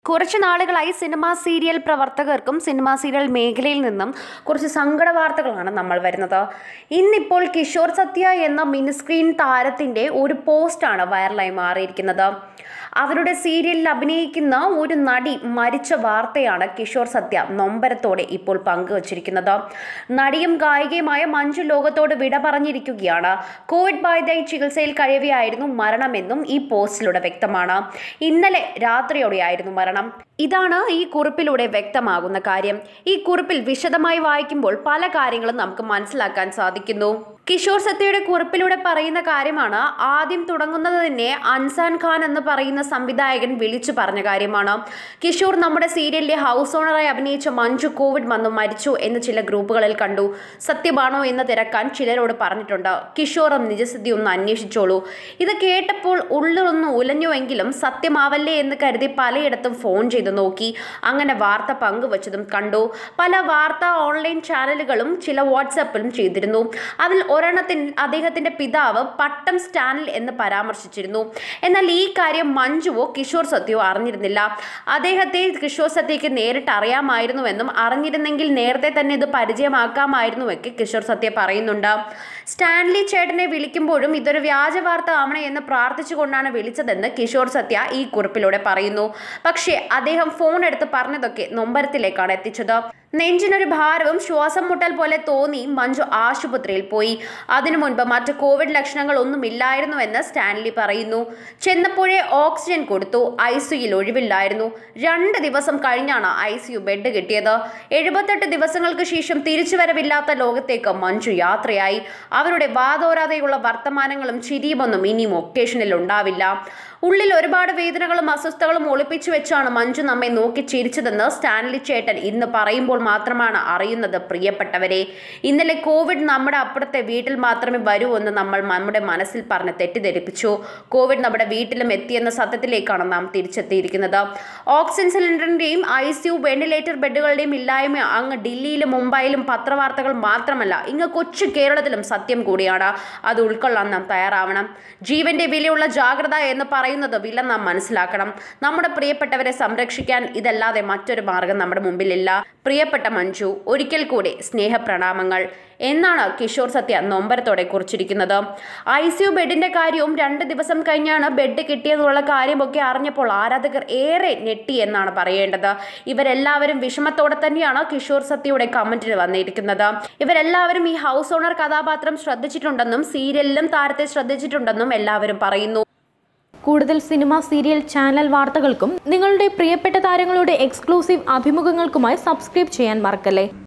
കുറച്ച് നാളുകളായി cinema serial പ്രവർത്തകർക്കും സിനിമാ സീരിയൽ മേഖലയിൽ നിന്നും കുറച്ച് സങ്കട വാർത്തകളാണ് നമ്മൾ വരുന്നത് ഇന്നിപ്പോൾ കിഷോർ സത്യ എന്ന മിനിസ്ക്രീൻ താരത്തിൻ്റെ ഒരു പോസ്റ്റാണ് വൈറലായി മാറിയിരിക്കുന്നത് അവരുടെ സീരിയലിൽ അഭിനയിക്കുന്ന ഒരു നടി മരിച്ച വാർത്തയാണ് കിഷോർ സത്യ നൊമ്പരത്തോടെ ഇപ്പോൾ പങ്കുവച്ചിരിക്കുന്നത് നടിയും ഗായികയുമായ മഞ്ജു ലോകത്തോട് വിട പറഞ്ഞിരിക്കുകയാണ് കോവിഡ് ബാധിതയായി ചികിത്സയിൽ കഴിയുകയായിരുന്നു മരണമെന്നും ഈ പോസ്റ്റിലൂടെ വ്യക്തമാണ് ഇന്നലെ രാത്രിയോടെയായിരുന്നു മരണം ഇതാണ് ഈ കുറിപ്പിലൂടെ വ്യക്തമാകുന്ന കാര്യം ഈ കുറിപ്പിൽ വിശദമായി വായിക്കുമ്പോൾ പല കാര്യങ്ങളും നമുക്ക് മനസ്സിലാക്കാൻ സാധിക്കുന്നു കിഷോർ സത്യയുടെ കുറിപ്പിലൂടെ പറയുന്ന കാര്യമാണ് ആദ്യം തുടങ്ങുന്നത് തന്നെ അൻസാൻ ഖാൻ എന്ന് പറയുന്ന സംവിധായകൻ വിളിച്ചു പറഞ്ഞ കാര്യമാണ് കിഷോർ നമ്മുടെ സീരിയലിലെ ഹൗസ് ഓണറായി അഭിനയിച്ച മഞ്ജു കോവിഡ് വന്നു മരിച്ചു എന്ന് ചില ഗ്രൂപ്പുകളിൽ കണ്ടു സത്യമാണോ എന്ന് തിരക്കാൻ ചിലരോട് പറഞ്ഞിട്ടുണ്ട് കിഷോറും നിജസ്ഥിതി ഒന്ന് അന്വേഷിച്ചോളൂ ഇത് കേട്ടപ്പോൾ ഉള്ളിലൊന്ന് ഉലഞ്ഞുവെങ്കിലും സത്യമാവല്ലേ എന്ന് കരുതി പലയിടത്തും ഫോൺ ചെയ്തു നോക്കി അങ്ങനെ വാർത്ത പങ്കുവച്ചതും കണ്ടു പല വാർത്താ ഓൺലൈൻ ചാനലുകളും ചില വാട്സപ്പിലും ചെയ്തിരുന്നു അതിൽ ഒരെണ്ണത്തിൽ അദ്ദേഹത്തിന്റെ പിതാവ് പട്ടം സ്റ്റാനിൽ എന്ന് പരാമർശിച്ചിരുന്നു എന്നാൽ ഈ കാര്യം മഞ്ജുവോ കിഷോർ സത്യമോ അറിഞ്ഞിരുന്നില്ല അദ്ദേഹത്തെ കിഷോർ സത്യയ്ക്ക് നേരിട്ട് അറിയാമായിരുന്നുവെന്നും അറിഞ്ഞിരുന്നെങ്കിൽ നേരത്തെ തന്നെ ഇത് പരിചയമാക്കാമായിരുന്നുവെക്കെ കിഷോർ സത്യ പറയുന്നുണ്ട് സ്റ്റാൻലി ചേട്ടനെ വിളിക്കുമ്പോഴും ഇതൊരു വ്യാജ വാർത്ത ആവണേ എന്ന് പ്രാർത്ഥിച്ചുകൊണ്ടാണ് വിളിച്ചതെന്ന് കിഷോർ സത്യ ഈ കുറിപ്പിലൂടെ പറയുന്നു പക്ഷേ അദ്ദേഹം ഫോൺ എടുത്ത് പറഞ്ഞതൊക്കെ നൊമ്പരത്തിലേക്കാണ് എത്തിച്ചത് നെഞ്ചിനൊരു ഭാരവും ശ്വാസം മുട്ടൽ പോലെ തോന്നി മഞ്ജു ആശുപത്രിയിൽ പോയി അതിനു മുൻപ് മറ്റ് കോവിഡ് ലക്ഷണങ്ങൾ ഒന്നും ഇല്ലായിരുന്നുവെന്ന് സ്റ്റാൻലി പറയുന്നു ചെന്നപ്പോഴേ ഓക്സിജൻ കൊടുത്തു ഐ സിയിൽ ഒഴിവില്ലായിരുന്നു രണ്ട് ദിവസം കഴിഞ്ഞാണ് ഐ സിയു ബെഡ് കിട്ടിയത് എഴുപത്തെട്ട് ദിവസങ്ങൾക്ക് ശേഷം തിരിച്ചുവരവില്ലാത്ത ലോകത്തേക്ക് മഞ്ജു യാത്രയായി അവരുടെ വാതോരാതെയുള്ള വർത്തമാനങ്ങളും ചിരിയുമൊന്നും ഇനിയും ഒക്കേഷനിൽ ഉണ്ടാവില്ല ഉള്ളിൽ ഒരുപാട് വേദനകളും അസ്വസ്ഥകളും ഒളിപ്പിച്ചു വെച്ചാണ് മഞ്ജു നമ്മെ നോക്കി ചിരിച്ചതെന്ന് സ്റ്റാൻലി ചേട്ടൻ ഇന്ന് പറയുമ്പോൾ മാത്രമാണ് അറിയുന്നത് പ്രിയപ്പെട്ടവരെ ഇന്നലെ കോവിഡ് നമ്മുടെ അപ്പുറത്തെ വീട്ടിൽ മാത്രമേ വരൂ എന്ന് നമ്മൾ നമ്മുടെ മനസ്സിൽ പറഞ്ഞ് തെറ്റിദ്ധരിപ്പിച്ചു കോവിഡ് നമ്മുടെ വീട്ടിലും എത്തിയെന്ന സത്യത്തിലേക്കാണ് നാം തിരിച്ചെത്തിയിരിക്കുന്നത് ഓക്സിജൻ സിലിണ്ടറിന്റെയും ഐ സി യു വെന്റിലേറ്റർ ബെഡുകളുടെയും ഇല്ലായ്മ അങ്ങ് ഡൽഹിയിലും മുംബൈയിലും പത്രവാർത്തകൾ മാത്രമല്ല ഇങ്ങ് കൊച്ചു കേരളത്തിലും സത്യം കൂടിയാണ് അത് ഉൾക്കൊള്ളാൻ നാം തയ്യാറാവണം ജീവന്റെ വിലയുള്ള ജാഗ്രത എന്ന് പറയുന്നത് വില നാം മനസ്സിലാക്കണം നമ്മുടെ പ്രിയപ്പെട്ടവരെ സംരക്ഷിക്കാൻ ഇതല്ലാതെ മറ്റൊരു മാർഗം നമ്മുടെ മുമ്പിലില്ല പ്രിയപ്പെട്ട മഞ്ജു ഒരിക്കൽ കൂടി സ്നേഹപ്രണാമങ്ങൾ എന്നാണ് കിഷോർ സത്യ നൊമ്പരത്തോടെ കുറിച്ചിരിക്കുന്നത് ഐ സി യു ബെഡിന്റെ കാര്യവും രണ്ട് ദിവസം കഴിഞ്ഞാണ് ബെഡ് കിട്ടിയതെന്നുള്ള കാര്യമൊക്കെ അറിഞ്ഞപ്പോൾ ആരാധകർ ഏറെ ഞെട്ടി എന്നാണ് പറയേണ്ടത് ഇവരെല്ലാവരും വിഷമത്തോടെ തന്നെയാണ് കിഷോർ സത്യയുടെ കമന്റിന് വന്നിരിക്കുന്നത് ഇവരെല്ലാവരും ഈ ഹൗസ് ഓണർ കഥാപാത്രം ശ്രദ്ധിച്ചിട്ടുണ്ടെന്നും സീരിയലിലും താരത്തെ ശ്രദ്ധിച്ചിട്ടുണ്ടെന്നും എല്ലാവരും പറയുന്നു കൂടുതൽ സിനിമ സീരിയൽ ചാനൽ വാർത്തകൾക്കും നിങ്ങളുടെ പ്രിയപ്പെട്ട താരങ്ങളുടെ എക്സ്ക്ലൂസീവ് അഭിമുഖങ്ങൾക്കുമായി സബ്സ്ക്രൈബ് ചെയ്യാൻ മറക്കല്ലേ